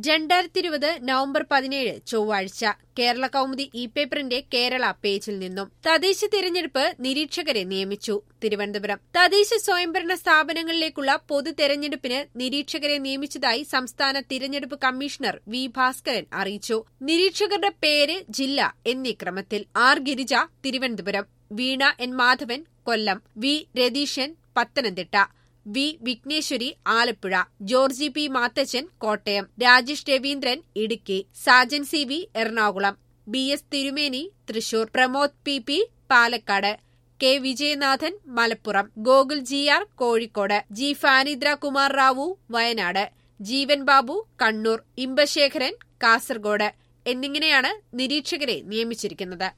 രണ്ടായിരത്തി ഇരുപത് നവംബർ പതിനേഴ് ചൊവ്വാഴ്ച കേരള കൗമുദി ഇ പേപ്പറിന്റെ കേരള പേജിൽ നിന്നും തദ്ദേശ തിരഞ്ഞെടുപ്പ് നിരീക്ഷകരെ നിയമിച്ചു തിരുവനന്തപുരം തദ്ദേശ സ്വയംഭരണ സ്ഥാപനങ്ങളിലേക്കുള്ള പൊതു തെരഞ്ഞെടുപ്പിന് നിരീക്ഷകരെ നിയമിച്ചതായി സംസ്ഥാന തിരഞ്ഞെടുപ്പ് കമ്മീഷണർ വി ഭാസ്കരൻ അറിയിച്ചു നിരീക്ഷകരുടെ പേര് ജില്ല എന്നീ ക്രമത്തിൽ R Girija Thiruvananthapuram Veena N Madhavan Kollam V Ratheeshan Pathanamthitta V Vigneswari Alappuzha Georgi P Mathachan Kottayam Rajesh Raveendran Idukki Sajan C V Ernakulam B S Thirumeni Thrissur Pramod P P Palakkad K Vijayanathan Malappuram Gokul G R Kozhikode G Phanindra Kumar Rao Wayanad Jeevan Babu Kannur Imbasekharan Kasaragod എന്നിങ്ങനെയാണ് നിരീക്ഷകരെ നിയമിച്ചിരിക്കുന്നത്